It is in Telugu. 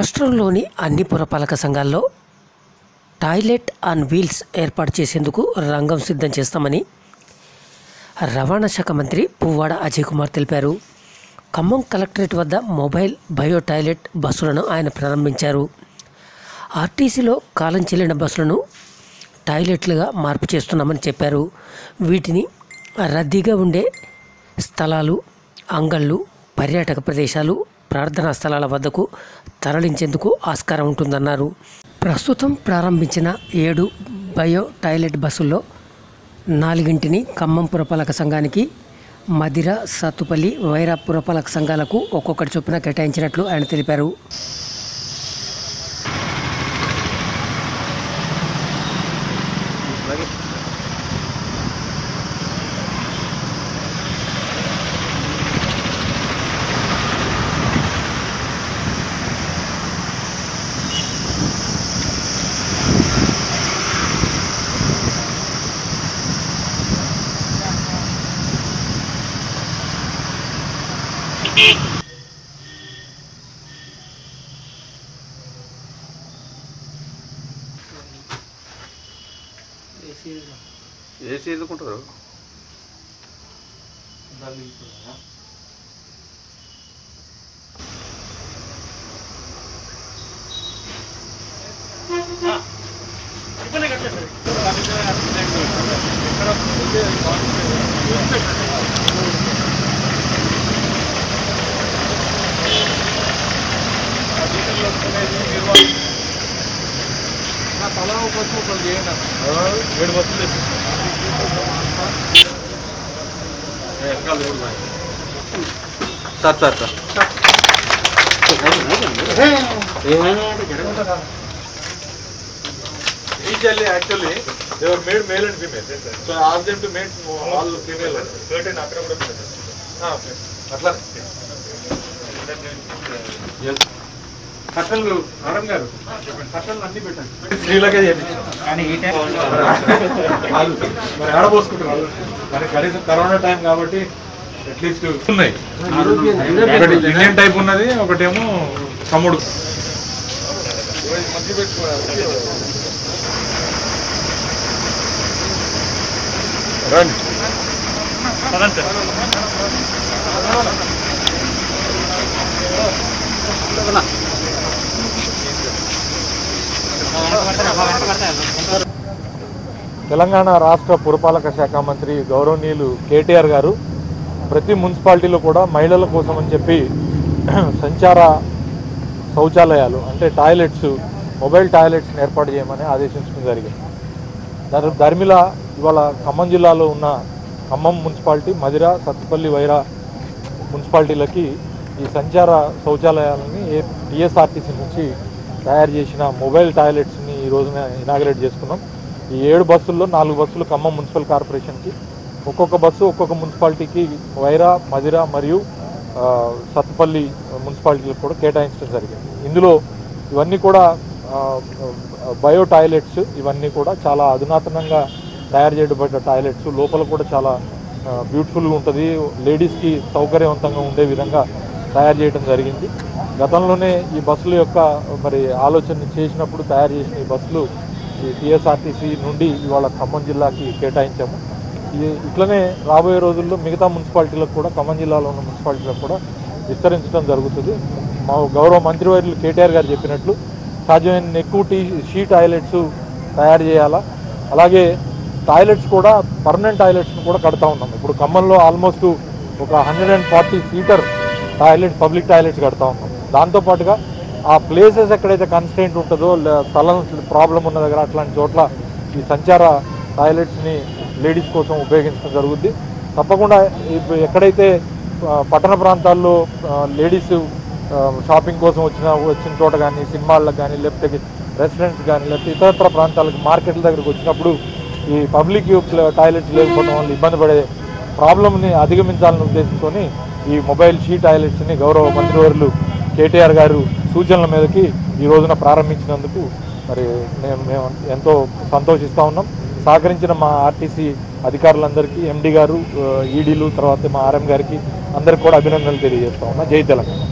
రాష్ట్రంలోని అన్ని పురపాలక సంఘాల్లో టాయిలెట్ ఆన్ వీల్స్ ఏర్పాటు చేసేందుకు రంగం సిద్ధం చేస్తామని రవాణా శాఖ మంత్రి పువ్వాడ అజయ్ కుమార్ తెలిపారు ఖమ్మం కలెక్టరేట్ వద్ద మొబైల్ బయో టాయిలెట్ బస్సులను ఆయన ప్రారంభించారు ఆర్టీసీలో కాలం చెల్లిన బస్సులను టాయిలెట్లుగా మార్పు చేస్తున్నామని చెప్పారు వీటిని రద్దీగా ఉండే స్థలాలు అంగళ్ళు పర్యాటక ప్రదేశాలు ప్రార్థనా స్థలాల వద్దకు తరలించేందుకు ఆస్కారం ఉంటుందన్నారు ప్రస్తుతం ప్రారంభించిన ఏడు బయో టాయిలెట్ బస్సుల్లో నాలుగింటిని ఖమ్మం పురపాలక సంఘానికి మదిర సత్తుపల్లి వైరా పురపాలక సంఘాలకు ఒక్కొక్కటి చొప్పున కేటాయించినట్లు ఆయన తెలిపారు ఏసీ ఎందుకుంటారు ఏడు బస్సులు sir sir sir Initially, actually, they were made male and female. So I asked them to make all female. Certain అక్కడ కూడా పెట్టారు. Ah, okay. అట్లా Yes. కట్టలు ఆరం గారు కట్టలు అన్ని పెట్టండి స్త్రీలకే చేపించాం కానీ ఈ టైం వాళ్ళు మరి ఆడబోసుకుంటున్నారు మరి కనీసం కరోనా టైం కాబట్టి అట్లీస్ట్ ఉన్నాయి ఒకటి ఇండియన్ టైప్ ఉన్నది ఒకటేమో తమ్ముడు మంచి పెట్టుకున్నారు రండి తెలంగాణ రాష్ట్ర పురపాలక శాఖ మంత్రి గౌరవనీయులు కేటీఆర్ గారు ప్రతి మున్సిపాలిటీలో కూడా మహిళల కోసం అని చెప్పి సంచార శౌచాలయాలు అంటే టాయిలెట్స్ మొబైల్ టాయిలెట్స్ని ఏర్పాటు చేయమని ఆదేశించడం జరిగింది దాని ధర్మిల ఇవాళ ఖమ్మం జిల్లాలో ఉన్న ఖమ్మం మున్సిపాలిటీ మదిర సత్తుపల్లి వైరా మున్సిపాలిటీలకి ఈ సంచార శౌచాలయాలని టీఎస్ఆర్టీసీ నుంచి తయారు చేసిన మొబైల్ టాయిలెట్స్ని ఈ రోజున ఇనాగ్రేట్ చేసుకున్నాం ఈ ఏడు బస్సుల్లో నాలుగు బస్సులు ఖమ్మం మున్సిపల్ కార్పొరేషన్కి ఒక్కొక్క బస్సు ఒక్కొక్క మున్సిపాలిటీకి వైరా మదిర మరియు ఆ, సత్తుపల్లి మున్సిపాలిటీలకు కూడా కేటాయించడం జరిగింది ఇందులో ఇవన్నీ కూడా ఆ, బయో టాయిలెట్స్ ఇవన్నీ కూడా చాలా అధునాతనంగా తయారు చేయబడ్డ టాయిలెట్స్ లోపల కూడా చాలా బ్యూటిఫుల్గా ఉంటుంది లేడీస్కి సౌకర్యవంతంగా ఉండే విధంగా తయారు చేయడం జరిగింది గతంలోనే ఈ బస్సుల యొక్క మరి ఆలోచన చేసినప్పుడు తయారు చేసిన ఈ బస్సులు ఈ టీఎస్ఆర్టీసీ నుండి ఇవాళ ఖమ్మం జిల్లాకి కేటాయించాము ఇది ఇట్లనే రాబోయే రోజుల్లో మిగతా మున్సిపాలిటీలకు కూడా ఖమ్మం జిల్లాలో ఉన్న మున్సిపాలిటీలకు కూడా విస్తరించడం జరుగుతుంది మా గౌరవ మంత్రివర్యులు కేటీఆర్ గారు చెప్పినట్లు సాధ్యమైన ఎక్కువ టీ షీ టాయిలెట్స్ తయారు చేయాలా అలాగే టాయిలెట్స్ కూడా పర్మనెంట్ టాయిలెట్స్ని కూడా కడతా ఉన్నాం ఇప్పుడు ఖమ్మంలో ఆల్మోస్ట్ ఒక hundred and forty seater toilet public toilets కడతా ఉన్నాం దాంతోపాటుగా ఆ ప్లేసెస్ ఎక్కడైతే కన్స్టెంట్ ఉంటుందో లే- స్థలం ప్రాబ్లం ఉన్న దగ్గర అట్లాంటి చోట్ల ఈ సంచార టాయిలెట్స్ని లేడీస్ కోసం ఉపయోగించడం జరుగుద్ది తప్పకుండా ఇప్పుడు ఎక్కడైతే ఆ, పట్టణ ప్రాంతాల్లో లేడీస్ షాపింగ్ కోసం వచ్చిన వచ్చిన చోట కానీ సినిమాలకు కానీ లేకపోతే రెస్టారెంట్స్ కానీ లేకపోతే ఇతరత్ర ప్రాంతాలకు మార్కెట్ల దగ్గరకు వచ్చినప్పుడు ఈ పబ్లిక్ టాయిలెట్స్ లేకపోవడం వల్ల ఇబ్బంది పడే ప్రాబ్లమ్ని అధిగమించాలనే ఉద్దేశంతో ఈ మొబైల్ షీ టాయిలెట్స్ని గౌరవ మంత్రివర్యులు కేటీఆర్ గారు సూచనల మీదకి ఈ రోజున ప్రారంభించినందుకు మరి మేము మేము ఎంతో సంతోషిస్తూ ఉన్నాం సహకరించిన మా ఆర్టీసీ అధికారులందరికీ ఎండి గారు ఈడీలు తర్వాత మా ఆర్ఎం గారికి అందరికి కూడా అభినందనలు తెలియజేస్తా ఉన్నా జై తెలంగాణ